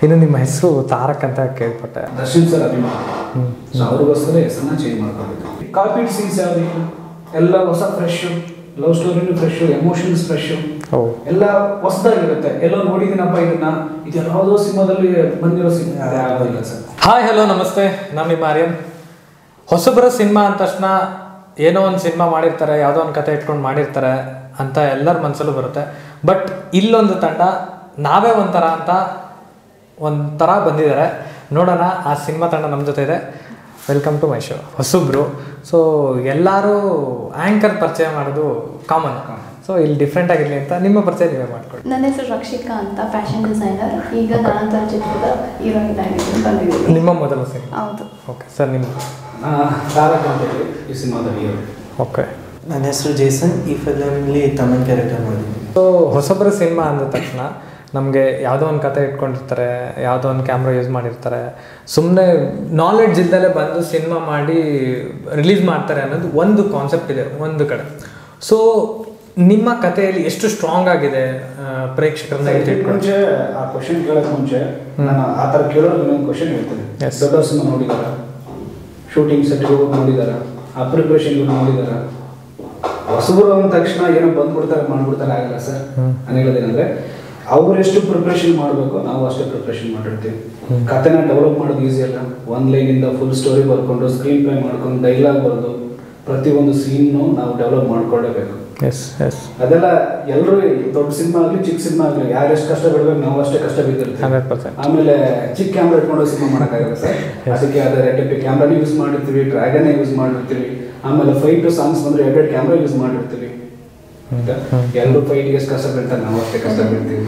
ಇನ್ನು ನಿಮ್ಮ ಹೆಸರು ತಾರಕ್ ಅಂತ ಕೇಳ್ಪಟ್ಟೆ ದರ್ಶನ್ ಸರ್ ಅಭಿಮಾನ ಸೊ ಅವ್ರಿಗೋಸ್ಕರ ಹೆಸರನ್ನ ಚೇಂಜ್ ಮಾಡ್ಕೊಂಡಿದ್ದು ಕಾಪಿಡ್ ಸೀನ್ಸ್ ಯಾವ್ದಿಲ್ಲ ಎಲ್ಲ ಹೊಸ ಫ್ರೆಶ್ ಲವ್ ಸ್ಟೋರಿನೂ ಫ್ರೆಶ್ ಎಮೋಷನ್ಸ್ ಫ್ರೆಶ್ ಓ ಎಲ್ಲ ಹೊಸದಾಗಿರುತ್ತೆ ಎಲ್ಲೋ ನೋಡಿದ್ದೀನಪ್ಪ ಇದನ್ನ ಇದು ಯಾವುದೋ ಸಿನಿಮಾದಲ್ಲಿ ಬಂದಿರೋ ಸಿನಿಮಾ ಆಗೋದಿಲ್ಲ ಸರ್ ಹಾಯ್ ಹಲೋ ನಮಸ್ತೆ ನಾನು ನಿಮ್ಮ ಆರ್ಯನ್ ಹೊಸಬರ ಸಿನಿಮಾ ಅಂದ ತಕ್ಷಣ ಏನೋ ಒಂದು ಸಿನಿಮಾ ಮಾಡಿರ್ತಾರೆ ಯಾವುದೋ ಒಂದು ಕತೆ ಇಟ್ಕೊಂಡು ಮಾಡಿರ್ತಾರೆ ಅಂತ ಎಲ್ಲರ ಮನಸ್ಸಲ್ಲೂ ಬರುತ್ತೆ ಬಟ್ ಇಲ್ಲೊಂದು ತಂಡ ನಾವೇ ಒಂಥರ ಅಂತ ಒಂಥರ ಬಂದಿದ್ದಾರೆ ನೋಡೋಣ ಆ ಸಿನಿಮಾ ತಂಡ ನಮ್ಮ ಜೊತೆ ಇದೆ ವೆಲ್ಕಮ್ ಟು ಮೈ ಶೋ ಹೊಸಬ್ರು ಸೊ ಎಲ್ಲರೂ ಆ್ಯಂಕರ್ ಪರಿಚಯ ಮಾಡೋದು ಕಾಮನ್ ಸೊ ಇಲ್ಲಿ ಡಿಫ್ರೆಂಟ್ ಆಗಿರಲಿ ಅಂತ ನಿಮ್ಮ ಪರಿಚಯ ನೀವೇ ಮಾಡ್ಕೊಳ್ಳಿ ನನ್ನ ಹೆಸರು ರಕ್ಷಿಕಾ ಅಂತ ಫ್ಯಾಷನ್ ಡಿಸೈನರ್ ಈಗ ನಾನಂತರ ಚಿತ್ರದ ಹೀರೋಯಿನ್ ಆಗಿದ್ದು ಬಂದಿದ್ದೀನಿ ನಿಮ್ಮ ಮೊದಲ ಸಿನಿಮಾ ಹೌದು ಓಕೆ ಸರ್ ನಿಮ್ಮ ತಾರಕ್ ಅಂತ ಹೇಳಿ ಈ ಸಿನಿಮಾದ ಹೀರೋ ಓಕೆ ನನ್ನ ಹೆಸರು ಜೇಸನ್ ಈ ಫಿಲಮ್ಲಿ ತಮ್ಮನ್ ಕ್ಯಾರೆಕ್ಟರ್ ಮಾಡಿದ್ದೀನಿ ಸೊ ಹೊಸಬ್ರ ಸಿನಿಮಾ ಅಂದ ತಕ್ಷಣ ನಮಗೆ ಯಾವುದೋ ಒಂದು ಕತೆ ಇಟ್ಕೊಂಡಿರ್ತಾರೆ ಯಾವುದೋ ಒಂದು ಕ್ಯಾಮ್ರಾ ಯೂಸ್ ಮಾಡಿರ್ತಾರೆ ಸುಮ್ಮನೆ ನಾಲೆಡ್ಜ್ ಇಲ್ದಲೇ ಬಂದು ಸಿನಿಮಾ ಮಾಡಿ ರಿಲೀಸ್ ಮಾಡ್ತಾರೆ ಅನ್ನೋದು ಒಂದು ಕಾನ್ಸೆಪ್ಟ್ ಇದೆ ಒಂದು ಕಡೆ ಸೊ ನಿಮ್ಮ ಕಥೆಯಲ್ಲಿ ಎಷ್ಟು ಸ್ಟ್ರಾಂಗ್ ಆಗಿದೆ ಆ, ಪ್ರೇಕ್ಷಕರನ್ನ ಇದಕ್ಕೆ ಇಟ್ಕೊಂಡು ಮುಂಚೆ ಆ ಕ್ವಶನ್ ಕೇಳಕ್ ಮುಂಚೆ ನಾನು ಆ ಥರ ಕೇಳೋರು ಇನ್ನೊಂದು ಕ್ವಶನ್ ಹೇಳ್ತೀನಿ Yes. ದೊಡ್ಡ ಸಿನಿಮಾ ನೋಡಿದಾರ ಶೂಟಿಂಗ್ ಸೆಟ್ಗೆ ಹೋಗಿ ನೋಡಿದಾರ ಆ ಪ್ರಿಪ್ರೇಷನ್ ನೋಡಿದಾರ ಹೊಸಬರು ಅಂದ ತಕ್ಷಣ ಏನೋ ಬಂದ್ಬಿಡ್ತಾರೆ ಮಾಡ್ಬಿಡ್ತಾರೆ ಆಗಲ್ಲ ಸರ್ ನಾನು ಹೇಳೋದೇನಂದ್ರೆ ಅವರೆಷ್ಟು ಪ್ರಿಪ್ರೇಷನ್ ಮಾಡಬೇಕು ನಾವು ಅಷ್ಟೇ ಪ್ರಿಪ್ರೇಷನ್ ಮಾಡಿರ್ತೀವಿ ಕತೆನ ಡೆವಲಪ್ ಮಾಡೋದು ಈಸಿ ಅಲ್ಲ ಒನ್ ಲೈನಿಂದ ಫುಲ್ ಸ್ಟೋರಿ ಬರ್ಕೊಂಡು ಸ್ಕ್ರೀನ್ ಪ್ಲೇ ಮಾಡ್ಕೊಂಡು ಡೈಲಾಗ್ ಬರೆದು ಪ್ರತಿಯೊಂದು ಸೀನ್ನು ನಾವು ಡೆವಲಪ್ ಮಾಡ್ಕೊಳ್ಳೇಬೇಕು ಎಸ್ ಎಸ್ ಅದೆಲ್ಲ ಎಲ್ಲರೂ ದೊಡ್ಡ ಸಿನಿಮಾ ಆಗಲಿ ಚಿಕ್ಕ ಸಿನಿಮಾ ಆಗಲಿ ಯಾರು ಎಷ್ಟು ಕಷ್ಟ ಬಿಡ್ಬೇಕು ನಾವು ಅಷ್ಟೇ ಕಷ್ಟ ಬಿದ್ದಿರ್ತೀವಿ ಹಂಡ್ರೆಡ್ ಪರ್ಸೆಂಟ್ ಆಮೇಲೆ ಚಿಕ್ಕ ಕ್ಯಾಮ್ರಾ ಇಟ್ಕೊಂಡು ಸಿನಿಮಾ ಮಾಡೋಕ್ಕಾಗಲ್ಲ ಸರ್ ಅದಕ್ಕೆ ಅದೇ ರೆಡ್ ಕ್ಯಾಮ್ರಾನೇ ಯೂಸ್ ಮಾಡಿರ್ತೀವಿ ಡ್ರ್ಯಾಗನ್ ಯೂಸ್ ಮಾಡಿರ್ತೀವಿ ಆಮೇಲೆ ಫೈಟ್ ಸಾಂಗ್ಸ್ ಬಂದ್ರೆ ಎರಡೆರಡು ಕ್ಯಾಮ್ರಾ ಯೂಸ್ ಮಾಡಿರ್ತೀವಿ ಎಲ್ಲರೂ ಫೈಟ್ಗೆ ಎಷ್ಟು ಕಷ್ಟ ಬೀಳ್ತಾರೆ ನಾವು ಅಷ್ಟೇ ಕಷ್ಟ ಬೀಳ್ತೀವಿ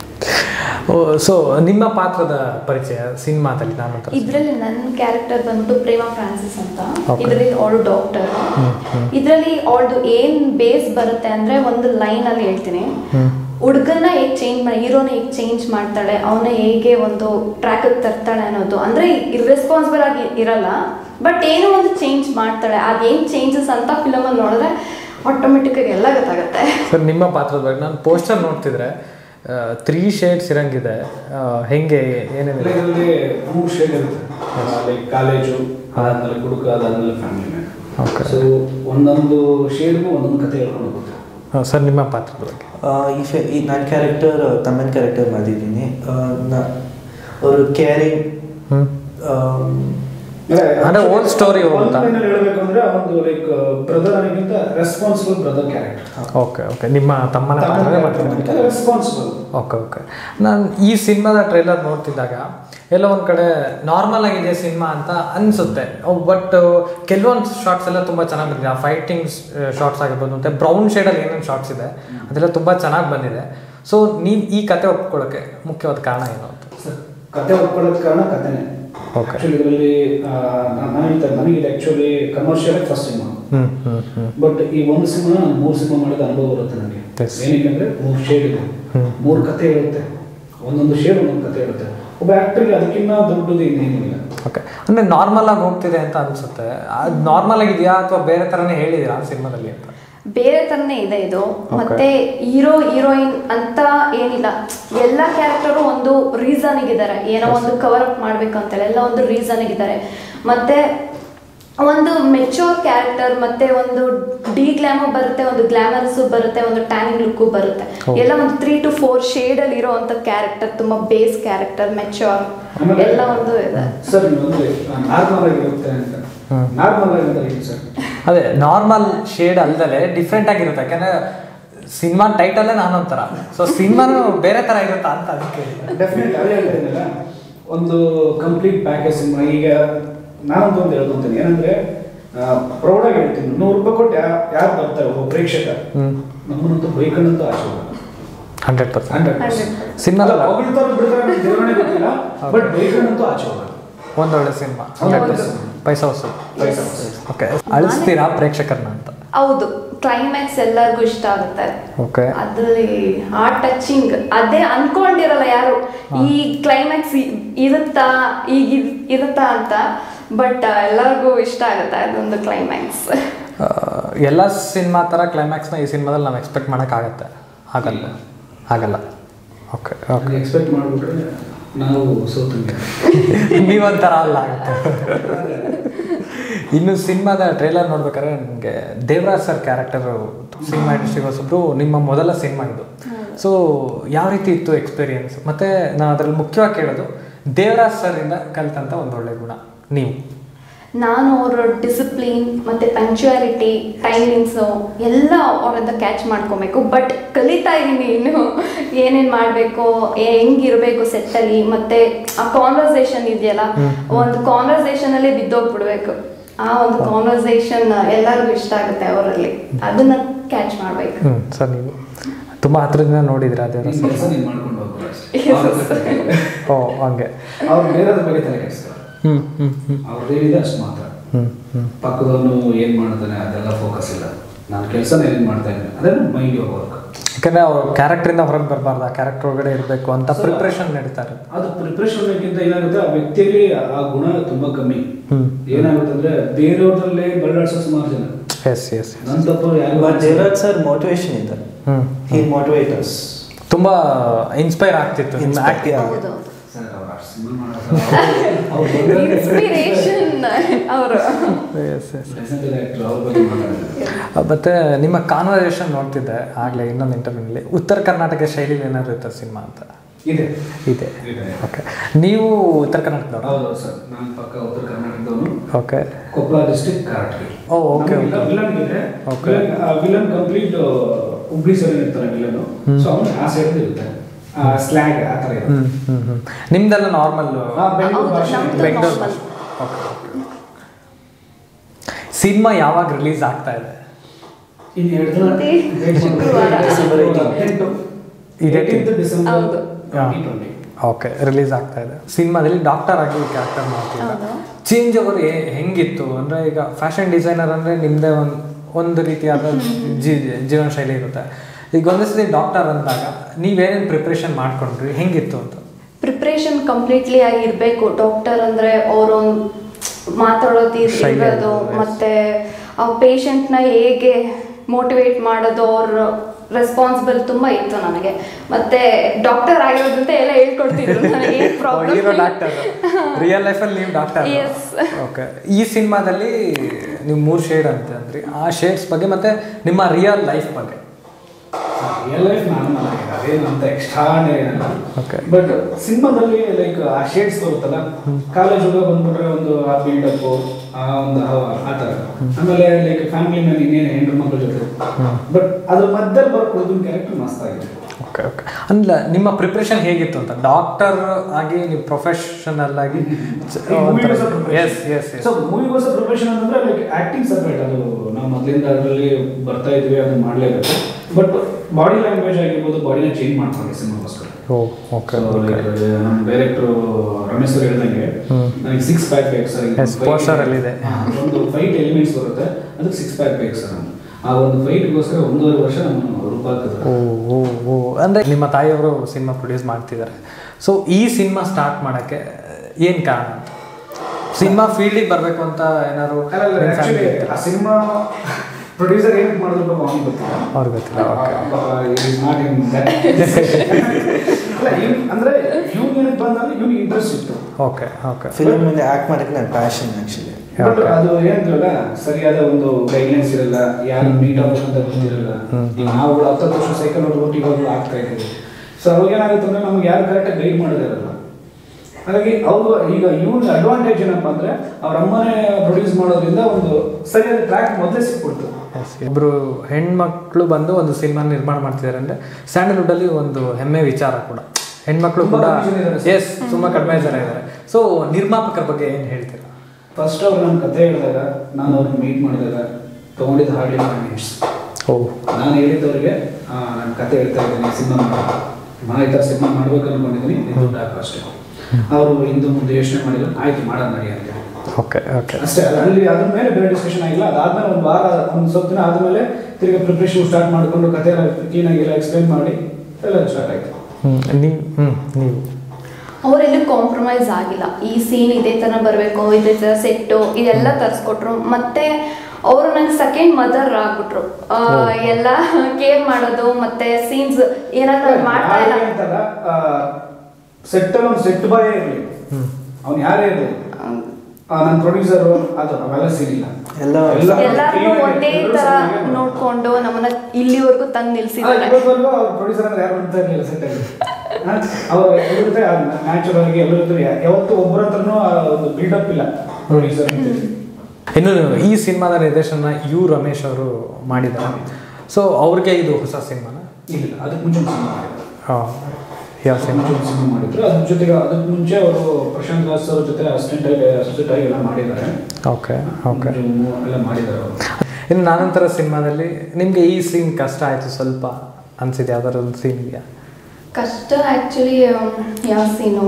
ಸೊ ನಿಮ್ಮ ಪಾತ್ರದ ಪರಿಚಯ ಸಿನಿಮಾದಲ್ಲಿ ನಾನು ಒಂಥರ ಇದರಲ್ಲಿ ನನ್ನ ಕ್ಯಾರೆಕ್ಟರ್ ಬಂದ್ಬಿಟ್ಟು ಪ್ರೇಮ ಫ್ರಾನ್ಸಿಸ್ ಅಂತ Okay. ಇದರಲ್ಲಿ ಅವಳು ಡಾಕ್ಟರ್ ಇದರಲ್ಲಿ ಅವಳದು ಏನ್ ಬೇಸ್ ಬರುತ್ತೆ ಅಂದ್ರೆ ಒಂದು ಲೈನ್ ಅಲ್ಲಿ ಹೇಳ್ತೀನಿ ಹುಡುಗನ್ನ ಹೇಗೆ ಚೇಂಜ್ ಮಾಡಿ ಹೀರೋನ ಹೇಗೆ ಚೇಂಜ್ ಮಾಡ್ತಾಳೆ ಅವನ ಹೇಗೆ ಒಂದು ಟ್ರ್ಯಾಕ್ ತರ್ತಾಳೆ ಅನ್ನೋದು ಅಂದ್ರೆ ಇರ್ರೆಸ್ಪಾನ್ಸಿಬಲ್ ಆಗಿ ಇರಲ್ಲ ಬಟ್ ಏನೋ ಒಂದು ಚೇಂಜ್ ಮಾಡ್ತಾಳೆ ಅದೇನ್ ಚೇಂಜಸ್ ಅಂತ ಫಿಲಮ್ ಅಲ್ಲಿ ನೋಡಿದ್ರೆ ಆಟೋಮೆಟಿಕ್ ಆಗಿ ಎಲ್ಲ ಗೊತ್ತಾಗುತ್ತೆ ಸರ್ ನಿಮ್ಮ ಪಾತ್ರದ ಬಗ್ಗೆ ನಾನು ಪೋಸ್ಟರ್ ನೋಡ್ತಿದ್ರೆ ತ್ರೀ ಶೇಡ್ಸ್ ಇರಂಗಿದೆ ಆ, ಹೆಂಗೆ ಏನೇನಿದೆ ಇದರಲ್ಲಿ ಮೂರು ಶೇಡ್ ಇರುತ್ತೆ ಲೈಕ್ ಕಾಲೇಜು ಅದಾದ್ಮೇಲೆ ಕುಡುಕ ಅದಾದ್ಮೇಲೆ ಫ್ಯಾಮಿಲಿ ಮ್ಯಾನ್ Okay. ಸೊ ಒಂದೊಂದು ಶೇಡ್ಗೂ ಒಂದೊಂದು ಕತೆ ಹೇಳ್ಕೊಂಡು ಹೋಗುತ್ತೆ ಆ, ಸರ್ ನಿಮ್ಮ ಪಾತ್ರದ ಬಗ್ಗೆ ಆ, ಈ ಫೆ ಈ ನನ್ನ ಕ್ಯಾರೆಕ್ಟರ್ ತಮ್ಮನ್ ಕ್ಯಾರೆಕ್ಟರ್ ಮಾಡಿದ್ದೀನಿ ಆ, ನ ಅವರು ಕೇರಿಂಗ್ ಹ್ಞೂ ಅಂದ್ರೆ old story ಹೋಗುತ್ತಾ? ಹೇಳ್ಬೇಕು ಅಂದ್ರೆ ಒಂದು ಲೈಕ್ ಬ್ರದರ್ ಅನ್ನೋಕ್ಕಿಂತ responsible brother character okay okay ನಿಮ್ಮ ತಮ್ಮನ ಪಾತ್ರನೇ ಮಾಡ್ತೀನಿ ರೆಸ್ಪಾನ್ಸಿಬಲ್ ಓಕೆ ಓಕೆ ನಾನು ಈ ಸಿನಿಮಾದ ಟ್ರೈಲರ್ ನೋಡ್ತಿದ್ದಾಗ ಎಲ್ಲ ಒಂದು ಕಡೆ ನಾರ್ಮಲ್ ಆಗಿದೆ ಸಿನಿಮಾ ಅಂತ ಅನಿಸುತ್ತೆ ಬಟ್ ಕೆಲವೊಂದು ಶಾರ್ಟ್ಸ್ ಎಲ್ಲ ತುಂಬ ಚೆನ್ನಾಗಿ ಬಂದಿದೆ ಆ ಫೈಟಿಂಗ್ ಶಾರ್ಟ್ಸ್ ಆಗಿರ್ಬೋದು ಮತ್ತು ಬ್ರೌನ್ ಶೇಡಲ್ಲಿ ಏನೇನು ಶಾರ್ಟ್ಸ್ ಇದೆ ಅದೆಲ್ಲ ತುಂಬ ಚೆನ್ನಾಗಿ ಬಂದಿದೆ ಸೊ ನೀವು ಈ ಕತೆ ಒಪ್ಕೊಳ್ಳೋಕ್ಕೆ ಮುಖ್ಯವಾದ ಕಾರಣ ಏನು ಅಂತ ಕತೆ ಒಪ್ಕೊಳ್ಳೋದ್ ಕಾರಣ ಕತೆನೆ Okay. ಆಕ್ಚುಲಿ ಇದರಲ್ಲಿ ನನಗೆ ನನಗೆ ಇದು ಆಕ್ಚುಲಿ ಕಮರ್ಷಿಯಲ್ ಫಸ್ಟ್ ಸಿನಿಮಾ ಹ್ಞೂ ಹ್ಞೂ ಹ್ಞೂ ಬಟ್ ಈ ಒಂದು ಸಿನಿಮಾ ನಾನು ಮೂರು ಸಿನಿಮಾ ಮಾಡಿದ ಅನುಭವ ಬರುತ್ತೆ ನನಗೆ Yes. ಏನಕ್ಕೆ ಮೂರು ಶೇಡ್ ಇದೆ ಹ್ಮ್. ಮೂರು ಕತೆ ಇರುತ್ತೆ ಒಂದೊಂದು ಶೇಡ್ ಒಂದೊಂದು ಕತೆ ಇರುತ್ತೆ ಒಬ್ಬ ಆಕ್ಟರ್ಗೆ ಅದಕ್ಕಿಂತ ದೊಡ್ಡದು ಇನ್ನೇನಿಲ್ಲ ಓಕೆ ಅಂದರೆ ನಾರ್ಮಲ್ ಆಗಿ ಹೋಗ್ತಿದೆ ಅಂತ ಅನಿಸುತ್ತೆ ಅದು ನಾರ್ಮಲ್ ಆಗಿದೆಯಾ ಅಥವಾ ಬೇರೆ ಥರನೇ ಹೇಳಿದ್ದೀರಾ ಆ ಸಿನಿಮಾದಲ್ಲಿ ಅಂತ ಬೇರೆ ತರನೇ ಇದೆ ಇದು ಮತ್ತೆ ಹೀರೋ ಹೀರೋಯಿನ್ ಅಂತ ಏನಿಲ್ಲ ಎಲ್ಲ ಕ್ಯಾರೆಕ್ಟರು ಒಂದು ರೀಸನ್ ಇದ್ದಾರೆ ಏನೋ ಒಂದು ಕವರ್ ಅಪ್ ಮಾಡ್ಬೇಕಂತೇಳಿ ಎಲ್ಲ ಒಂದು ರೀಸನ್ ಇದ್ದಾರೆ ಮತ್ತೆ ಒಂದು ಮೆಚೂರ್ ಕ್ಯಾರೆಕ್ಟರ್ ಮತ್ತೆ ಒಂದು ಡಿ ಗ್ಲಾಮೋ ಬರುತ್ತೆ ಒಂದು ಗ್ಲಾಮರಸ್ ಬರುತ್ತೆ ಒಂದು ಟ್ಯಾನಿಂಗ್ ಲುಕ್ ಬರುತ್ತೆ ಹೌದು. ಎಲ್ಲ ಒಂದು ತ್ರೀ ಟು ಫೋರ್ ಶೇಡ್ ಅಲ್ಲಿ ಇರೋವಂಥ ಕ್ಯಾರೆಕ್ಟರ್ ತುಂಬಾ ಬೇಸ್ ಕ್ಯಾರೆಕ್ಟರ್ ಮೆಚೂರ್ ಆಮೇಲೆ- ಎಲ್ಲ ಒಂದು ಇದೆ ಸರ್ ನೀವು ಅಂದ್ರೆ ನಾರ್ಮಲ್ ಆಗಿರುತ್ತೆ ಅಂತ ಹ್ಮ್. ನಾರ್ಮಲ್ ಆಗಿರುತ್ತೆ ಏನು ಸರ್ ಅದೇ ನಾರ್ಮಲ್ ಶೇಡ್ ಅಲ್ದಲೆ ಡಿಫ್ರೆಂಟ್ ಆಗಿರುತ್ತೆ ಯಾಕಂದ್ರೆ ಸಿನಿಮಾ ಟೈಟಲ್ಲೇ ನಾನೊಂಥರ ಸೊ ಸಿನಿಮಾನು ಬೇರೆ ಥರ ಇರುತ್ತಾ ಅಂತ ಅದಕ್ಕೆ ಡೆಫಿನೆಟ್ ಅದೇ ಹೇಳ್ತೀನಲ್ಲ ಒಂದು ಕಂಪ್ಲೀಟ್ ಪ್ಯಾಕೇಜ್ ಸಿನಿಮಾ ಈಗ ನಾನೊಂದು ಒಂದು ಹೇಳ್ಕೊಂತೀನಿ ಏನಂದ್ರೆ ಪ್ರೌಡಾಗಿ ಹೇಳ್ತೀನಿ ನೂರು ರೂಪಾಯಿ ಕೊಟ್ಟು ಯಾರು ಬರ್ತಾರೆ ಒಬ್ಬ ಪ್ರೇಕ್ಷಕ ಹ್ಞೂ ನಮ್ಮನ್ನಂತೂ ಬೈಕನ್ನಂತೂ ಆಸೆ ಹೋಗಲ್ಲ ಹಂಡ್ರೆಡ್ ಪರ್ಸೆಂಟ್ ಹಂಡ್ರೆಡ್ ಸಿನಿಮಾದ ಹೊಗಳ್ತಾರೆ ಬಿಡ್ತಾರೆ ನನಗೆ ದೇವರೇ ಗೊತ್ತಿಲ್ಲ ಬಟ್ ಬೈಕನ್ನಂತೂ ಆಚೆ ಹೋಗಲ್ಲ ಒಂದೊಳ್ಳೆ ಸಿನಿಮಾ ಹೌದು. ಪೈಸಾ ವಸೂಲ್ ಪೈಸಾ ಓಕೆ ಅಳಿಸ್ತೀರಾ ಪ್ರೇಕ್ಷಕರನ್ನ ಅಂತ ಹೌದು ಕ್ಲೈಮ್ಯಾಕ್ಸ್ ಎಲ್ಲರಿಗೂ ಇಷ್ಟ ಆಗುತ್ತೆ ಓಕೆ ಅದ್ರಲ್ಲಿ ಆ ಟಚಿಂಗ್ ಅದೇ ಅನ್ಕೊಂಡಿರಲ್ಲ ಯಾರು ಈ ಕ್ಲೈಮ್ಯಾಕ್ಸ್ ಇರುತ್ತಾ ಈಗ ಇದ್- ಇರುತ್ತಾ ಅಂತ ಬಟ್ ಎಲ್ಲರಿಗೂ ಇಷ್ಟ ಆಗುತ್ತೆ ಅದೊಂದು ಕ್ಲೈಮ್ಯಾಕ್ಸ್ ಎಲ್ಲ ಸಿನಿಮಾ ಥರ ಕ್ಲೈಮ್ಯಾಕ್ಸ್ನ ಈ ಸಿನಿಮಾದಲ್ಲಿ ನಾವು ಎಕ್ಸ್ಪೆಕ್ಟ್ ಮಾಡೋಕ್ಕಾಗತ್ತೆ ಆಗಲ್ಲ ಆಗಲ್ಲ ಓಕೆ ಓಕೆ ಎಕ್ಸ್ಪೆಕ್ಟ್ ಮಾಡಿಬಿಟ್ರೆ ನಾವು ಸೋತಂಗೆ ನೀವೊಂಥರ ಅಲ್ಲ ಇನ್ನು ಸಿನಿಮಾದ ಟ್ರೇಲರ್ ನೋಡ್ಬೇಕಾದ್ರೆ ನನಗೆ ದೇವರಾಜ್ ಸರ್ ಕ್ಯಾರೆಕ್ಟರು ಸಿನಿಮಾ ಇಂಡಸ್ಟ್ರಿಗೆ ಹೊಸಬ್ರು ನಿಮ್ಮ ಮೊದಲ ಸಿನಿಮಾ ಇದು ಸೊ ಯಾವ ರೀತಿ ಇತ್ತು ಎಕ್ಸ್ಪೀರಿಯನ್ಸ್ ಮತ್ತು ನಾನು ಅದರಲ್ಲಿ ಮುಖ್ಯವಾಗಿ ಕೇಳೋದು ದೇವರಾಜ್ ಸರಿಂದ ಕಲಿತಂಥ ಒಂದು ಒಳ್ಳೆ ಗುಣ ನೀವು ನಾನು ಅವರ ಡಿಸಿಪ್ಲಿನ್ ಮತ್ತು ಪಂಕ್ಚುಯಾಲಿಟಿ ಟೈಮಿಂಗ್ಸು ಎಲ್ಲ ಅವರಿಂದ ಕ್ಯಾಚ್ ಮಾಡ್ಕೊಬೇಕು ಬಟ್ ಕಲಿತಾ ಇದ್ದೀನಿ ಇನ್ನು ಏನೇನು ಮಾಡಬೇಕು ಹೆಂಗಿರಬೇಕು ಸೆಟ್ಟಲ್ಲಿ ಮತ್ತು ಆ ಕಾನ್ವರ್ಸೇಷನ್ ಇದೆಯಲ್ಲ ಒಂದು ಕಾನ್ವರ್ಸೇಷನಲ್ಲೇ ಬಿದ್ದೋಗ್ಬಿಡ್ಬೇಕು ಆ ಒಂದು ಕಾನ್ವರ್ಸೇಷನ್ ಎಲ್ಲರಿಗೂ ಇಷ್ಟ ಆಗುತ್ತೆ ಅವರಲ್ಲಿ ಅದನ್ನ ಕ್ಯಾಚ್ ಮಾಡಬೇಕು ಹ್ಞೂ ಸರ್ ನೀವು ತುಂಬ ಹತ್ರದಿಂದ ನೋಡಿದ್ರಾ ದೇವರಾಜ್ ಕೆಲಸ ಸರ್ ನೀನು ಮಾಡ್ಕೊಂಡು ಹೋಗ್ಬೋದು ಅಷ್ಟೇ ಓ ಹಂಗೆ ಅವ್ರು ಬೇರೆದ್ರ ಬಗ್ಗೆ ತಲೆ ಕೆಡಿಸ್ತಾರೆ ಹ್ಞೂ ಹ್ಞೂ ಹ್ಞೂ ಅವ್ರದ್ದೇನಿದೆ ಅಷ್ಟು ಮಾತ್ರ ಹ್ಞೂ ಹ್ಞೂ ಪಕ್ಕದವನು ಏನು ಮಾಡ್ತಾನೆ ಅದೆಲ್ಲ ಫೋಕಸ್ ಇಲ್ಲ ನಾನು ಕೆಲಸನ ಏನು ಮಾಡ್ತಾ ಇದ್ದೀನಿ ಅದೇ ಮೈಂಡ್ ಯೋಗ ವರ್ಕ್ ಯಾಕಂದರೆ ಅವ್ರ ಕ್ಯಾರೆಕ್ಟ್ರಿಂದ ಹೊರಗೆ ಬರಬಾರ್ದು ಆ ಕ್ಯಾರೆಕ್ಟರ್ ಒಳಗಡೆ ಇರಬೇಕು ಅಂತ ಪ್ರಿಪ್ರೇಷನ್ ನಡೀತಾ ಇರುತ್ತೆ ಅದು ಪ್ರಿಪ್ರೇಷನ್ಗಿಂತ ಏನಾಗುತ್ತೆ ಆ ವ್ಯಕ್ತಿಯಲ್ಲಿ ಆ ಗುಣ ತುಂಬಾ ಕಮ್ಮಿ ಹ್ಮ್. ಏನಾಗುತ್ತೆ ಅಂದ್ರೆ ಬೇರೆಯವ್ರದಲ್ಲೇ ಬಳ್ಳಾಡ್ಸೋ ಸುಮಾರು ಜನ ಎಸ್ ಎಸ್ ನನ್ನ ತಪ್ಪು ಯಾರು ಬಟ್ ದೇವರಾಜ್ ಸರ್ ಮೋಟಿವೇಶನ್ ಇದೆ ಹ್ಞೂ ಹಿ ಮೋಟಿವೇಟರ್ಸ್ ತುಂಬ ಇನ್ಸ್ಪೈರ್ ಆಗ್ತಿತ್ತು ನಿಮ್ಮ Inspire. ಆ್ಯಕ್ಟಿಂಗ್ ಹೌದು ಸರ್ ಅವ್ರು ಅಷ್ಟು ಸಿನಿಮಾ ಮಾಡೋದು ಅವ್ರು ಬಂದಿರೋದೇ ಇನ್ಸ್ಪಿರೇಷನ್ ಅವರು ಎಸ್ ಎಸ್ ಲೆಜೆಂಡರಿ ಆಕ್ಟರ್ ಅವ್ರ ಬಗ್ಗೆ ಮಾತಾಡಿದ್ರು ಮತ್ತು ನಿಮ್ಮ ಕಾನ್ವರ್ಸೇಷನ್ ನೋಡ್ತಿದ್ದೆ ಆಗಲೇ ಇನ್ನೊಂದು ಇಂಟರ್ವ್ಯೂನಲ್ಲಿ ಉತ್ತರ ಕರ್ನಾಟಕ ಶೈಲಿಲಿ ಏನಾದ್ರು ಇತ್ತು ಸಿನಿಮಾ ಅಂತ ಇದೆ ಇದೆ ಇದೆ ಓಕೆ ನೀವು ಉತ್ತರ ಕರ್ನಾಟಕದವ್ರು ಹೌದು ಸರ್ ನಾನು ಪಕ್ಕ ಉತ್ತರ ಕರ್ನಾಟಕದವನು okay Koppal district Karatagi oh, okay, okay. Villain ಇದೆ Okay. Villain complete Hubli side ಇರ್ತಾರೆ ವಿಲನ್ ಸೊ ಅವನು ಆ ಸೈಡ್ ಇರುತ್ತೆ ಸ್ಲ್ಯಾಗ್ ಆ ಥರ ಹ್ಞೂ ಇರುತ್ತೆ ಹ್ಞೂ ಹ್ಞೂ ನಿಮ್ದೆಲ್ಲ ನಾರ್ಮಲ್ ಆ, ಬೆಂಗಳೂರು ಹೌದು, ಭಾಷೆ ನಮ್ದು ಬೆಂಗಳೂರು normal. ಓಕೆ ಸಿನಿಮಾ ಯಾವಾಗ ರಿಲೀಸ್ ಆಗ್ತಾ ಇದೆ ಇನ್ನು ಎರಡು ದಿನ ಇದೆ. wait ಮಾಡಿ. ಶುಕ್ರವಾರ. ಡಿಸೆಂಬರ್ ಹದಿನೆಂಟು. ಇದೇ 18th ಡಿಸೆಂಬರ್ ಹೌದು. 2020. ಓಕೆ ರಿಲೀಸ್ ಆಗ್ತಾ ಇದೆ ಸಿನಿಮಾದಲ್ಲಿ ಡಾಕ್ಟರ್ ಆಗಿ ಕ್ಯಾರೆಕ್ಟರ್ ಮಾಡ್ತಿಲ್ಲ ಹೌದು. ಚೇಂಜ್ ಓವರ್ ಹೆಂಗಿತ್ತು ಅಂದರೆ ಈಗ ಫ್ಯಾಷನ್ ಡಿಸೈನರ್ ಅಂದರೆ ನಿಮ್ಮದೇ ಒಂದು ಒಂದು ರೀತಿಯಾದ ಜೀ ಜೀವನ ಶೈಲಿ ಇರುತ್ತೆ ಈಗ ಒಂದೇ ಸತಿ ಡಾಕ್ಟರ್ ಅಂದಾಗ ನೀವೇನೇನು ಪ್ರಿಪ್ರೇಷನ್ ಮಾಡ್ಕೊಂಡ್ರಿ ಹೆಂಗಿತ್ತು ಅಂತ ಪ್ರಿಪ್ರೇಷನ್ ಕಂಪ್ಲೀಟ್ಲಿ ಆಗಿರ್ಬೇಕು ಡಾಕ್ಟರ್ ಅಂದ್ರೆ ಅವರು ಮಾತಾಡೋದು ಇರ್- ಶೈಲಿ ಇರೋದು ಅದು, yes. ಮತ್ತೆ ಆ patient ನ ಹೇಗೆ ಮೋಟಿವೇಟ್ ಮಾಡೋದು ಅವ್ರ ರೆಸ್ಪಾನ್ಸಿಬಲ್ ತುಂಬಾ ಇತ್ತು ನನಗೆ ಮತ್ತೆ ಡಾಕ್ಟರ್ ಆಗಿರೋದಂತ ಎಲ್ಲ ಹೇಳ್ಕೊಡ್ತಿದ್ರು ನನಗೆ ಏನ್ ಹೀರೋ ಪ್ರಾಬ್ಲಮ್ ಡಾಕ್ಟರ್ ರಿಯಲ್ ಲೈಫಲ್ಲಿ ನೀವು ಡಾಕ್ಟರ್ Yes. ಓಕೆ ಈ ಸಿನಿಮಾದಲ್ಲಿ ನೀವು ಮೂರು ಶೇಡ್ ಅಂತ ಅಂದ್ರಿ ಆ ಶೇಡ್ಸ್ ಬಗ್ಗೆ ಮತ್ತೆ ನಿಮ್ಮ ರಿಯಲ್ ಲೈಫ್ ಬಗ್ಗೆ ರಿಯಲ್ ಲೈಫ್ ನಾನು ಮಾಡಿಲ್ಲ ಅದೇನು ಅಂತ ಎಕ್ಸ್ಟ್ರಾನೇ Okay. ಬಟ್ ಸಿನಿಮಾದಲ್ಲಿ ಲೈಕ್ ಆ ಶೇಡ್ಸ್ ಬರುತ್ತಲ್ಲ ಕಾಲೇಜ್ ಹುಡುಗ ಬಂದ್ಬಿಟ್ರೆ ಒಂದು ಆ ಬಿಲ್ಡಪ್ ಆ ಒಂದು ಆ- ಆ ಥರ ಆಮೇಲೆ ಲೈಕ್ ಫ್ಯಾಮಿಲಿ ಮೇಲೆ ಇನ್ನೇನು ಹೆಣ್ಣು ಮಕ್ಕಳ ಜೊತೆ ಬಟ್ ಅದ್ರ ಮಧ್ಯದಲ್ಲಿ ಬರೋ ಕುಡಿದಿನ ಕ್ಯಾರೆಕ್ಟರ್ ಮಸ್ತ್ ಆಗಿದೆ ಓಕೆ ಓಕೆ ಅಂದ್ರೆ ನಿಮ್ಮ ಪ್ರಿಪ್ರೇಷನ್ ಹೇಗಿತ್ತು ಅಂತ ಡಾಕ್ಟರ್ ಆಗಿ ನೀವು ಪ್ರೊಫೆಷನಲ್ ಆಗಿ ಎಸ್ ಎಸ್ ಎಸ್ ಸೊ ಮೂವಿಗೋಸ್ಕರ ಪ್ರಿಪರೇಷನ್ ಅಂತಂದ್ರೆ ಲೈಕ್ ಆಕ್ಟಿಂಗ್ ಸಪ್ರೇಟ್ ಅದು ನಾವು ಮೊದಲಿಂದ ಅದರಲ್ಲಿ ಬರ್ತಾ ಇದ್ವಿ ಅದನ್ನ ಮಾಡಲೇಬೇಕು ಬಟ್ ಬಾಡಿ ಲ್ಯಾಂಗ್ವೇಜ್ ಆಗಿರ್ಬೋದು ಬಾಡಿನ ಚೇಂಜ್ ಮಾಡ್ಕೊಂಡೆ ಸಿನಿಮಾಗೋಸ್ಕರ oh okay So, okay like, ನಮ್ಮ ಡೈರೆಕ್ಟರ್ ರಮೇಶ್ ಸರ್ ಹೇಳ್ದಂಗೆ ನನಗೆ ಸಿಕ್ಸ್ ಪ್ಯಾಕ್ ಬೇಕು ಸರ್ Yes, poster ಅಲ್ಲಿ ಇದೆ. ಒಂದು ಫೈಟ್ ಎಲಿಮೆಂಟ್ಸ್ ಬರುತ್ತೆ ಅದಕ್ಕೆ ಸಿಕ್ಸ್ ಪ್ಯಾಕ್ ಬೇಕು ಸರ್ ಅಂತ. ಆ ಒಂದು ಫೈಟ್ಗೋಸ್ಕರ ಒಂದೂವರೆ ವರ್ಷ ನಮ್ಮ ರೂಪಾಗ್ತದೆ ಓ ಓ ಓ ಅಂದರೆ ನಿಮ್ಮ ತಾಯಿಯವರು ಸಿನಿಮಾ ಪ್ರೊಡ್ಯೂಸ್ ಮಾಡ್ತಿದ್ದಾರೆ ಸೊ ಈ ಸಿನಿಮಾ ಸ್ಟಾರ್ಟ್ ಮಾಡೋಕ್ಕೆ ಏನು ಕಾರಣ ಅಂತ ಸಿನಿಮಾ ಫೀಲ್ಡಿಗೆ ಬರಬೇಕು ಅಂತ ಏನಾದ್ರು ನಿಮ್ಮ ಆಕ್ಚುಲಿ family ಇತ್ತಾ? ಆ ಸಿನಿಮಾ ಪ್ರೊಡ್ಯೂಸರ್ ಏನಕ್ಕೆ ಮಾಡಿದ್ರು ಪಾಪ ಅವ್ನಿಗೆ ಗೊತ್ತಿಲ್ಲ ಅವ್ರಿಗೆ ಗೊತ್ತಿಲ್ಲ ಓಕೆ ನಾಟ್ ಇನ್ ಅಲ್ಲ ಇವ್ನ್- ಅಂದ್ರೆ ಇವ್ನು ಏನಕ್ಕೆ ಬಂದ್ರೆ ಇವ್ನಿಗೆ ಇಂಟ್ರೆಸ್ಟ್ ಇತ್ತು ಓಕೆ ಓಕೆ ಫಿಲ್ಮ್ ಮೇಲೆ ಆ್ಯಕ್ಟ್ ಮಾಡೋಕ್ಕೆ ನನ್ನ ಪ್ಯಾಷನ್ ಆ್ಯಕ್ಚುಲಿ ಬಟ್ ಅದು ಏನಂತಲ್ಲ ಸರಿಯಾದ ಒಂದು ಗೈಡ್ಲೈನ್ಸ್ ಇರಲ್ಲ ಯಾರು ಮೀಟ್ ಆಗ್ಬೇಕಂತ ಗೊತ್ತಿರಲ್ಲ ಈಗ ನಾವು ಹತ್ತತ್ತು ವರ್ಷ ಸೈಕಲ್ ಹೊಡ್ಬಿಟ್ಟು ಇವಾಗ ಆಗ್ತಾ ಇದ್ದೀವಿ ಸೊ ಅವಾಗ ಏನಾಗುತ್ತೆ ಅಂದ್ರೆ ನಮ್ಗೆ ಯಾರು ಕರೆಕ್ಟಾಗಿ ಗೈಡ್ ಮಾಡೋದಿರಲ್ಲ ಹಾಗಾಗಿ ಅವರು ಈಗ ಇವ್ನ ಅಡ್ವಾಂಟೇಜ್ ಏನಪ್ಪಾ ಅಂದ್ರೆ ಅವ್ರ ಅಮ್ಮನೇ ಪ್ರೊಡ್ಯೂಸ್ ಮಾಡೋದ್ರಿಂದ ಒಂದು ಸರಿಯಾದ ಟ್ರ್ಯಾಕ್ ಮೊದಲೇ ಸಿಕ್ಬಿಡ್ತು ಎಸ್ ಇಬ್ಬರು ಹೆಣ್ಮಕ್ಳು ಬಂದು ಒಂದು ಸಿನಿಮಾ ನಿರ್ಮಾಣ ಮಾಡ್ತಿದ್ದಾರೆ ಅಂದರೆ ಸ್ಯಾಂಡಲ್ವುಡಲ್ಲಿ ಒಂದು ಹೆಮ್ಮೆ ವಿಚಾರ ಕೂಡ ಹೆಣ್ಮಕ್ಳು ತುಂಬಾ ಕೂಡ ಕಡಿಮೆ ಜನ ಇದ್ದಾರೆ. ಎಸ್ ತುಂಬ ಕಡಿಮೆ ಜನ ಇದ್ದಾರೆ ಸೊ ನಿರ್ಮಾಪಕರ ಬಗ್ಗೆ ಏನು ಹೇಳ್ತೀರಾ ಫಸ್ಟ್ ಅವ್ರು ನನ್ನ ಕತೆ ಹೇಳಿದಾಗ ನಾನು ಅವ್ರನ್ನ ಮೀಟ್ ಮಾಡಿದಾಗ ತೊಗೊಂಡಿದ್ದು ಹಾರ್ಡ್ಲಿ ಫೈವ್ ಮಿನಿಟ್ಸ್ ಓ ನಾನು ಹೇಳಿದವರಿಗೆ ನನ್ನ ಕತೆ ಹೇಳ್ತಾ ಇದ್ದೀನಿ ಸಿನಿಮಾ ಮಾಡಿ ಈ ಥರ ಸಿನಿಮಾ ಮಾಡ್ಬೇಕು ಅನ್ಕೊಂಡಿದ್ದೀನಿ ಇದು ದುಡ್ಡು ಹಾಕು ಅಷ್ಟೇ ಅವರು ಹಿಂದೆ ಮುಂದೆ ಯೋಚನೆ ಮಾಡಿದ್ರು ಆಯ್ತು ಮಾಡೋಣ ನಡಿ ಅಂತ ಓಕೆ ಓಕೆ ಅಷ್ಟೇ ಅದು ಅಲ್ಲಿ ಅದ್ರ ಮೇಲೆ ಬೇರೆ ಡಿಸ್ಕಷನ್ ಆಗಿಲ್ಲ ಅದಾದ್ಮೇಲೆ ಒಂದು ವಾರ ಒಂದು ಸ್ವಲ್ಪ ದಿನ ಆದ್ಮೇಲೆ ತಿರ್ಗಿ ಪ್ರಿಪ್ರೇಷನ್ ಸ್ಟಾರ್ಟ್ ಮಾಡಿಕೊಂಡು ಕತೆ ಎಲ್ಲ ಕ್ಲೀನಾಗಿ ಎಲ್ಲ ಎಕ್ಸ್ಪ್ಲೈನ್ ಮಾಡಿ ಎಲ್ಲ ಸ್ಟಾರ್ಟ್ ಆಯ್ತು ಹ್ಞೂ ನೀವು ಹ್ಞೂ ನೀವು ಅವರೆಲ್ಲೂ ಕಾಂಪ್ರಮೈಸ್ ಆಗಿಲ್ಲ ಈ ಸೀನ್ ಇದೇ ಥರ ಬರಬೇಕು ಇದೇ ಥರ ಸೆಟ್ಟು ಇದೆಲ್ಲ ತರಿಸ್ಕೊಟ್ರು ಮತ್ತೆ ಅವರು ನಂಗೆ ಸೆಕೆಂಡ್ ಮದರ್ ಆಗ್ಬಿಟ್ರು ಆ, ಎಲ್ಲ ಕೇರ್ ಮಾಡೋದು ಮತ್ತೆ ಸೀನ್ಸ್ ಏನಾದ್ರು ನಾನ್ ಮಾಡ್ತಾ ಇಲ್ಲ ಸೆಟ್ಟಲ್ಲಿ ಒಂದು ಸೆಟ್ ಬಾಯೇ ಇರಲಿ ಅವ್ನು ಯಾರೇ ಇರಲಿ ನನ್ನ ಪ್ರೊಡ್ಯೂಸರು ಅದು ಅವೆಲ್ಲ ಸಿಗಿಲ್ಲ ಎಲ್ಲ ಎಲ್ಲಾರು ಒಂದೇ ತರ ನೋಡ್ಕೊಂಡು ನಮ್ಮನ್ನ ಇಲ್ಲಿವರೆಗೂ ತಂದು ನಿಲ್ಸಿದ್ದಾರೆ ಇವತ್ತವರೆಗೂ ಅವ್ರ ಪ್ರೊಡ್ಯೂಸರ್ ಅಂದ್ರೆ ಯಾರು ಅಂತ ಇರಲಿಲ್ಲ ಸೆಟ್ಟಲ್ಲಿ ಅವ್ರು ಎಲ್ಲಿರುತ್ತೆ ನ್ಯಾಚುರಲ್ ಆಗಿ ಎಲ್ಲರಿಗೂ ಯಾವತ್ತು ಒಬ್ಬರ ಹತ್ರನೂ ಆ ಒಂದು ಬಿಲ್ಡಪ್ ಇಲ್ಲ ಪ್ರೊಡ್ಯೂಸರ್ ಇನ್ನು ಈ ಸಿನಿಮಾದ ನಿರ್ದೇಶನ ಯು ರಮೇಶ್ ಅವರು ಮಾಡಿದ್ದಾರೆ ಸೊ ಅವ್ರಿಗೆ ಇದು ಹೊಸ ಸಿನಿಮಾನ ಇಲ್ಲ ಅದಕ್ಕೆ ಮುಂಚೆ ಒಂದು ಸಿನಿಮಾ ಮಾಡಿದ್ರು ಯಾವ ಸಿನಿಮಾ ಮುಂಚೆ ಒಂದು ಸಿನಿಮಾ ಮಾಡಿದ್ರು ಅದ್ರ ಜೊತೆಗೆ ಅದಕ್ಕೆ ಮುಂಚೆ ಅವರು ಪ್ರಶಾಂತ್ ದಾಸ್ ಅವ್ರ ಜೊತೆ ಅಸಿಸ್ಟೆಂಟ್ ಆಗಿ ಅಸೋಸಿಯೇಟ್ ಆಗಿ ಎಲ್ಲ ಮಾಡಿದ್ದಾರೆ ಓಕೆ ಓಕೆ ಮುಂಚೆ ಎಲ್ಲ ಮಾಡಿದ್ದಾರೆ ಅವರು ಇನ್ನು ನಾನಂತರ ಸಿನಿಮಾದಲ್ಲಿ ನಿಮಗೆ ಈ ಸೀನ್ ಕಷ್ಟ ಆಯಿತು ಸ್ವಲ್ಪ ಅನ್ಸಿದೆ ಯಾವ್ದಾದ್ರು ಒಂದು ಸೀನ್ ಇದೆಯಾ ಕಷ್ಟ ಆಕ್ಚುಲಿ ಯಾವ ಸೀನು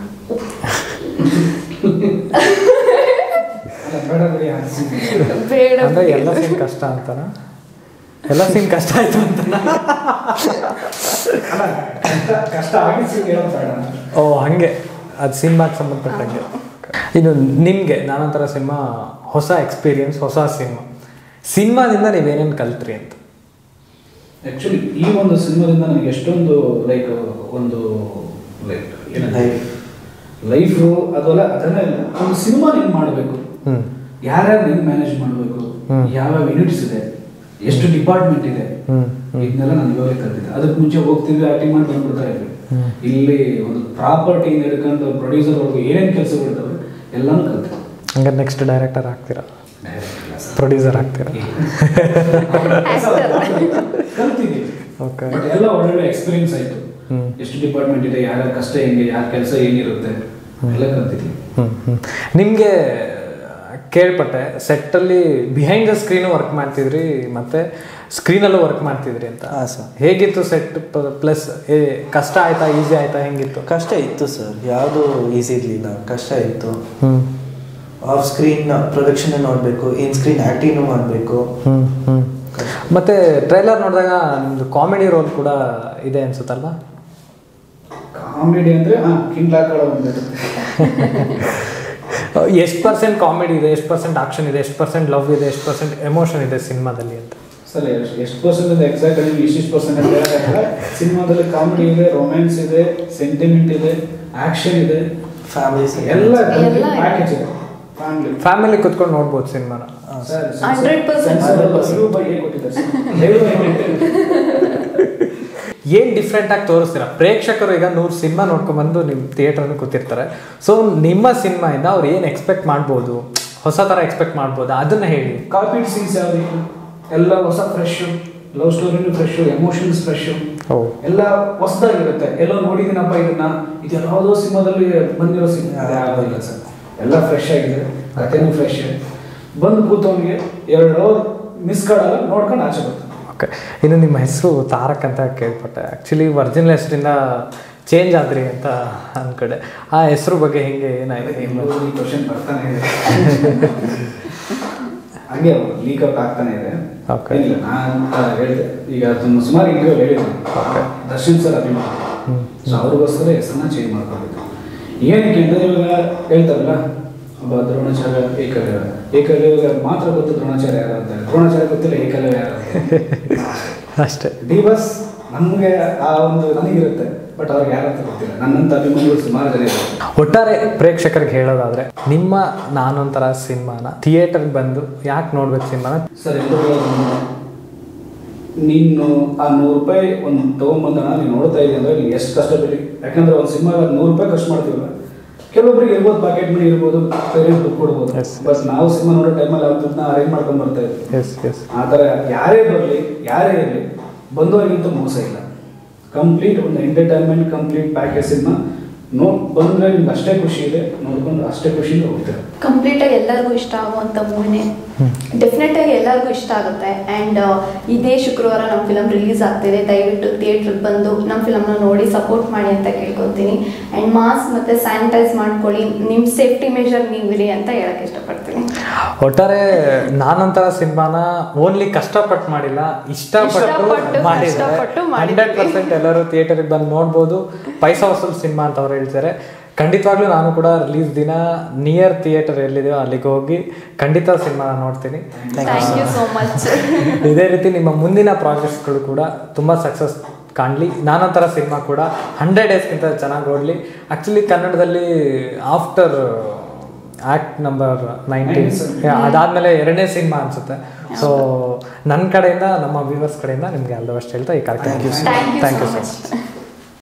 ಅಲ್ಲ ಬೇಡ ಬಿಡಿ ಆ scene. ಬೇಡ ಅಂದ್ರೆ ಎಲ್ಲ ಸೀನ್ ಕಷ್ಟ ಅಂತನಾ ಎಲ್ಲ ಸೀನ್ ಕಷ್ಟ ಆಯ್ತು ಅಂತನಾ ಅಲ್ಲ ಕಷ್ಟ ಕಷ್ಟ ಆಗಿಸಿ ಹೇಳೋದು ಬೇಡ ಓ ಹಂಗೆ ಅದು ಸಿನಿಮಾಗೆ ಸಂಬಂಧಪಟ್ಟಂಗೆ ಇನ್ನು ನಿಮಗೆ ನಾನಂತರ ಸಿನಿಮಾ ಹೊಸ ಎಕ್ಸ್ಪೀರಿಯನ್ಸ್ ಹೊಸ ಸಿನಿಮಾ ಸಿನಿಮಾದಿಂದ ನೀವೇನೇನು ಕಲ್ತ್ರಿ ಅಂತ ಆ್ಯಕ್ಚುಲಿ ಈ ಒಂದು ಸಿನಿಮಾದಿಂದ ನನಗೆ ಎಷ್ಟೊಂದು ಲೈಕ್ ಒಂದು ಲೈಕ್ Life. ಲೈಫು ಅದಲ್ಲ ಅದನ್ನೇ ಇಲ್ಲ ಒಂದು ಸಿನಿಮಾ ಹೆಂಗೆ ಮಾಡಬೇಕು ಹ್ಞೂ ಯಾರ್ಯಾರು ಹೆಂಗೆ ಮ್ಯಾನೇಜ್ ಮಾಡಬೇಕು ಹ್ಮ್. ಯಾವ್ಯಾವ ಯೂನಿಟ್ಸ್ ಇದೆ ಎಷ್ಟು ಡಿಪಾರ್ಟ್ಮೆಂಟ್ ಇದೆ ಹ್ಮ್, ಹ್ಮ್. ಇದನ್ನೆಲ್ಲ ನಾನು ಇವಾಗಲೇ ಕಲ್ತಿದ್ದೆ ಅದಕ್ಕೆ ಮುಂಚೆ ಹೋಗ್ತಿದ್ವಿ ಆಕ್ಟಿಂಗ್ ಮಾಡಿ ಬಂದ್ಬಿಡ್ತಾ ಇದ್ವಿ ಹ್ಮ್. ಇಲ್ಲಿ ಒಂದು ಪ್ರಾಪರ್ಟಿ ಹಿಡ್ಕೊಂಡು ಪ್ರೊಡ್ಯೂಸರ್ ವರ್ಗು ಏನೇನು ಕೆಲಸಗಳಿದ್ದಾವೆ ಎಲ್ಲಾನು ಕಲ್ತೆ ಹಂಗೆ ನೆಕ್ಸ್ಟ್ ಡೈರೆಕ್ಟರ್ ಆಗ್ತೀರಾ ಪ್ರೊಡ್ಯೂಸರ್ ಆಗ್ತೀರಾ ಕಲ್ತಿದ್ದೀವಿ Okay. ಬಟ್ ಎಲ್ಲ ಒಳ್ಳೊಳ್ಳೆ ಎಕ್ಸ್ಪೀರಿಯನ್ಸ್ ಆಯ್ತು ಹ್ಮ್. ಎಷ್ಟು ಡಿಪಾರ್ಟ್ಮೆಂಟ್ ಇದೆ ಯಾರ್ಯಾರ ಕಷ್ಟ ಹೆಂಗೆ ಯಾರ ಕೆಲಸ ಏನಿರುತ್ತೆ ಎಲ್ಲ ಕಲ್ತಿದ್ದೀವಿ ಹ್ಞೂ ಹ್ಞೂ ನಿಮಗೆ ಕೇಳ್ಪಟ್ಟೆ ಸೆಟ್ಟಲ್ಲಿ ಬಿಹೈಂಡ್ ದ ಸ್ಕ್ರೀನು ವರ್ಕ್ ಮಾಡ್ತಿದ್ರಿ ಮತ್ತು ಸ್ಕ್ರೀನಲ್ಲೂ ವರ್ಕ್ ಮಾಡ್ತಿದ್ರಿ ಅಂತ ಹಾಂ ಸರ್ ಹೇಗಿತ್ತು ಸೆಟ್ ಪ್ಲಸ್ ಕಷ್ಟ ಆಯ್ತಾ ಈಸಿ ಆಯ್ತಾ ಹೆಂಗಿತ್ತು ಕಷ್ಟ ಇತ್ತು ಸರ್ ಯಾವುದು ಈಸಿ ಇರಲಿಲ್ಲ ಕಷ್ಟ ಇತ್ತು ಹ್ಞೂ ಆಫ್ ಸ್ಕ್ರೀನ್ ಪ್ರೊಡಕ್ಷನ್ ನೋಡಬೇಕು ಇನ್ ಸ್ಕ್ರೀನ್ ಆ್ಯಕ್ಟಿಂಗು ಮಾಡಬೇಕು ಹ್ಞೂ ಹ್ಞೂ ಮತ್ತು ಟ್ರೈಲರ್ ನೋಡಿದಾಗ ನಿಮ್ಮದು ಕಾಮಿಡಿ ರೋಲ್ ಕೂಡ ಇದೆ ಅನ್ಸುತ್ತಲ್ವಾ ಕಾಮಿಡಿ ಅಂದ್ರೆ ಹಾ ಕಿಂಗ್ ಲಾಕಳ ಒಂದು ಎಷ್ಟು ಪರ್ಸೆಂಟ್ ಕಾಮಿಡಿ ಇದೆ ಎಷ್ಟು ಪರ್ಸೆಂಟ್ ಆಕ್ಷನ್ ಇದೆ ಎಷ್ಟು ಪರ್ಸೆಂಟ್ ಲವ್ ಇದೆ ಎಷ್ಟು ಪರ್ಸೆಂಟ್ ಎಮೋಷನ್ ಇದೆ ಸಿನಿಮಾದಲ್ಲಿ ಅಂತ ಸರ್ ಎಷ್ಟು ಪರ್ಸೆಂಟ್ ಇದೆ ಎಕ್ಸಾಕ್ಟ್ ಆಗಿ ಇಷ್ಟಿಷ್ಟು ಪರ್ಸೆಂಟ್ ಅಂತ ಹೇಳೋಕ್ಕಾಗಲ್ಲ ಸಿನಿಮಾದಲ್ಲಿ ಕಾಮಿಡಿ ಇದೆ ರೊಮ್ಯಾನ್ಸ್ ಇದೆ ಸೆಂಟಿಮೆಂಟ್ ಇದೆ ಆಕ್ಷನ್ ಇದೆ ಫ್ಯಾಮಿಲೀಸ್ ಎಲ್ಲ ಎಲ್ಲ ಇದೆ. ಪ್ಯಾಕೇಜ್ ಇದೆ ಫ್ಯಾಮಿಲಿ ಫ್ಯಾಮಿಲಿ ಕುತ್ಕೊಂಡು ನೋಡ್ಬೋದು ಸಿನಿಮಾನ ಸರ್ 100% ಏನು ಡಿಫ್ರೆಂಟ್ ಆಗಿ ತೋರಿಸ್ತೀರಾ ಪ್ರೇಕ್ಷಕರು ಈಗ ನೂರು ಸಿನಿಮಾ ನೋಡ್ಕೊಂಬಂದು ನಿಮ್ಮ ಥಿಯೇಟರ್ನ ಕೂತಿರ್ತಾರೆ ಸೊ ನಿಮ್ಮ ಸಿನಿಮಾಯಿಂದ ಅವ್ರು ಏನು ಎಕ್ಸ್ಪೆಕ್ಟ್ ಮಾಡ್ಬೋದು ಹೊಸ ಥರ ಎಕ್ಸ್ಪೆಕ್ಟ್ ಮಾಡ್ಬೋದು ಅದನ್ನ ಹೇಳಿ ಕಾಪಿಡ್ ಸೀನ್ಸ್ ಯಾವ್ದು ಎಲ್ಲ ಹೊಸ ಫ್ರೆಶ್ ಲವ್ ಸ್ಟೋರಿನೂ ಫ್ರೆಶ್ ಎಮೋಷನ್ಸ್ ಫ್ರೆಶ್ ಓ ಎಲ್ಲ ಹೊಸದಾಗಿರುತ್ತೆ ಎಲ್ಲೋ ನೋಡಿದ್ದೀನಪ್ಪ ಇದನ್ನ ಇದು ಯಾವುದೋ ಸಿನಿಮಾದಲ್ಲಿ ಬಂದಿರೋ ಸಿನಿಮಾ ಯಾವುದಿಲ್ಲ ಸರ್ ಎಲ್ಲ ಫ್ರೆಶ್ ಆಗಿದೆ ಕಥೆನೂ ಫ್ರೆಶ್ ಬಂದು ಕೂತವನಿಗೆ ಎರಡು ಅವರ್ ಮಿಸ್ ಕಾಡಲ್ಲ ನೋಡ್ಕೊಂಡು ಆಚೆ ಬರ್ತಾನೆ ಓಕೆ ಇನ್ನು ನಿಮ್ಮ ಹೆಸರು ತಾರಕ್ ಅಂತ ಕೇಳ್ಪಟ್ಟೆ ಆ್ಯಕ್ಚುಲಿ ಒರಿಜಿನಲ್ ಹೆಸರಿಂದ ಚೇಂಜ್ ಆದ್ರಿ ಅಂತ ಅಂದ್ಕಡೆ ಆ ಹೆಸರು ಬಗ್ಗೆ ಹಿಂಗೆ ಏನಾಯ್ತು ಏನು ಈ ಕ್ವಶನ್ ಬರ್ತಾನೆ ಇದೆ ಹಂಗೆ ಲೀಕ್ ಔಟ್ ಆಗ್ತಾನೆ ಇದೆ Okay. ಏನಿಲ್ಲ ನಾನು ಹೇಳಿದೆ ಈಗ ತುಂಬ ಸುಮಾರು ಇಂಟರ್ವ್ಯೂ ಹೇಳಿದ್ದೀನಿ ದರ್ಶನ್ ಸರ್ ಅಭಿಮಾನ ಸೊ ಅವ್ರಿಗೋಸ್ಕರ ಹೆಸರನ್ನ ಚೇಂಜ್ ಮಾಡ್ಕೊಂಡಿದ್ದು ಏನಕ್ಕೆ ಅಂದರೆ ಇವಾಗ ಹೇಳ್ತಾರಲ್ಲ ಒಬ್ಬ ದ್ರೋಣಾಚಾರ್ಯ ಏಕಲವ್ಯ ಏಕಲವ್ಯ ಮಾತ್ರ ಗೊತ್ತು ದ್ರೋಣಾಚಾರ್ಯ ಯಾರು ಅಂತ ದ್ರೋಣಾಚಾರ್ಯ ಗೊತ್ತಿಲ್ಲ ಏಕಲವ್ಯ ಯಾರು ಅಂತ ಅಷ್ಟೇ ಡಿ ಬಸ್ ನಮಗೆ ಆ ಒಂದು ನನಗಿರುತ್ತೆ ಬಟ್ ಅವ್ರಿಗೆ ಯಾರು ಅಂತ ಗೊತ್ತಿಲ್ಲ ನನ್ನಂತ ಅಭಿಮಾನಿಗಳು ಸುಮಾರು ಜನ ಇದ್ದಾರೆ ಒಟ್ಟಾರೆ ಪ್ರೇಕ್ಷಕರಿಗೆ ಹೇಳೋದಾದ್ರೆ ನಿಮ್ಮ ನಾನೊಂಥರ ಸಿನಿಮಾನ ಥಿಯೇಟರ್ಗೆ ಬಂದು ಯಾಕೆ ನೋಡ್ಬೇಕು ಸಿನಿಮಾನ ಸರ್ ಎಲ್ಲರೂ ನೀನು ಆ ನೂರು ರೂಪಾಯಿ ಒಂದು ತೊಗೊಂಬಂದಣ ನೀನು ನೋಡ್ತಾ ಇದ್ದೀನಿ ಅಂದ್ರೆ ನೀನು ಎಷ್ಟು ಕಷ್ಟಪಟ್ಟು ಯಾಕಂದ್ರೆ ಒಂದು ಸಿನಿಮಾ ನೂರು ರೂಪಾಯಿ ಖರ್ಚು ಮಾಡ್ತೀವಲ್ಲ ಕೆಲವೊಬ್ರಿಗೆ ಇರ್ಬೋದು ಪಾಕೆಟ್ ಮನಿ ಇರ್ಬೋದು ಪೇರೆಂಟ್ ದುಡ್ಡು ಕೊಡ್ಬೋದು Yes, ಬಟ್ ನಾವು ಸಿನಿಮಾ ನೋಡೋ ಟೈಮಲ್ಲಿ ಅವ್ರ ದುಡ್ಡನ್ನ ಅರೇಂಜ್ ಮಾಡ್ಕೊಂಡು ಬರ್ತಾ ಇದ್ವಿ ಎಸ್ ಎಸ್ ಆ ಥರ ಯಾರೇ ಬರಲಿ ಯಾರೇ ಇರಲಿ ಬಂದವರಿಗಿಂತ ಮೋಸ ಇಲ್ಲ ಕಂಪ್ಲೀಟ್ ಒಂದು ಎಂಟರ್ಟೈನ್ಮೆಂಟ್ ಕಂಪ್ಲೀಟ್ ಪ್ಯಾಕೇಜ್ ಸಿನಿಮಾ ನೋ ಬಂದರೆ ನಿಮ್ಗೆ ಅಷ್ಟೇ ಖುಷಿ ಇದೆ ನೋಡ್ಕೊಂಡು ಅಷ್ಟೇ ಖುಷಿಯಿಂದ ಹೋಗ್ತಾರೆ ಕಂಪ್ಲೀಟ್ ಆಗಿ ಎಲ್ಲರಿಗೂ ಇಷ್ಟ ಆಗುವಂತ ಮೂವಿನೇ ಡೆಫಿನೆಟ್ ಆಗಿ ಎಲ್ಲರಿಗೂ ಇಷ್ಟ ಆಗುತ್ತೆ ಆ್ಯಂಡ್ ಇದೇ ಶುಕ್ರವಾರ ನಮ್ಮ ಫಿಲಮ್ ರಿಲೀಸ್ ಆಗ್ತಿದೆ ದಯವಿಟ್ಟು ಥಿಯೇಟ್ರಿಗೆ ಬಂದು ನಮ್ಮ ಫಿಲಮ್ನ ನೋಡಿ ಸಪೋರ್ಟ್ ಮಾಡಿ ಅಂತ ಕೇಳ್ಕೊತೀನಿ ಆ್ಯಂಡ್ ಮಾಸ್ಕ್ ಮತ್ತು ಸ್ಯಾನಿಟೈಸ್ ಮಾಡ್ಕೊಳ್ಳಿ ನಿಮ್ಮ ಸೇಫ್ಟಿ ಮೆಷರ್ ನೀವಿರಿ ಅಂತ ಹೇಳಕ್ಕೆ ಇಷ್ಟಪಡ್ತೀನಿ ಒಟ್ಟಾರೆ ನಾನೊಂಥರ ಸಿನಿಮಾನ ಓನ್ಲಿ ಕಷ್ಟಪಟ್ಟು ಮಾಡಿಲ್ಲ ಇಷ್ಟಪಟ್ಟು ಇಷ್ಟಪಟ್ಟು, ಮಾಡಿದ್ದಾರೆ ಕಷ್ಟಪಟ್ಟು ಮಾಡಿದ್ದೀವಿ. ಹಂಡ್ರೆಡ್ ಪರ್ಸೆಂಟ್ ಎಲ್ಲರೂ ಥಿಯೇಟರ್ಗೆ ಬಂದು ನೋಡ್ಬೋದು ಪೈಸಾ ವಸೂಲ್ ಸಿನಿಮಾ ಅಂತ ಅವ್ರು ಹೇಳ್ತಾರೆ ಖಂಡಿತವಾಗ್ಲೂ ನಾನು ಕೂಡ ರಿಲೀಸ್ ದಿನ ನಿಯರ್ ಥಿಯೇಟರ್ ಎಲ್ಲಿದೆಯೋ ಅಲ್ಲಿಗೆ ಹೋಗಿ ಖಂಡಿತ ಸಿನಿಮಾನ ನೋಡ್ತೀನಿ ಥ್ಯಾಂಕ್ ಯು ಸೋ ಮಚ್ ಇದೇ ರೀತಿ ನಿಮ್ಮ ಮುಂದಿನ ಪ್ರಾಜೆಕ್ಟ್ಸ್ಗಳು ಕೂಡ ತುಂಬ ಸಕ್ಸಸ್ ಕಾಣಲಿ ನಾನೊಂಥರ ಸಿನಿಮಾ ಕೂಡ ಹಂಡ್ರೆಡ್ ಡೇಸ್ಗಿಂತ ಚೆನ್ನಾಗಿ ಓಡಲಿ ಆ್ಯಕ್ಚುಲಿ ಕನ್ನಡದಲ್ಲಿ ಆಫ್ಟರ್ ಆ್ಯಕ್ಟ್ ನಂಬರ್ ನೈನ್ಟೀನ್ ಅದಾದಮೇಲೆ ಎರಡನೇ ಸಿನಿಮಾ ಅನಿಸುತ್ತೆ ಸೊ ನನ್ನ ಕಡೆಯಿಂದ ನಮ್ಮ ವ್ಯೂವರ್ಸ್ ಕಡೆಯಿಂದ ನಿಮಗೆ ಆಲ್ ದ ಬೆಸ್ಟ್ ಹೇಳ್ತಾ ಈ ಕಾರ್ಯಕ್ರಮ thank you thank you so so much much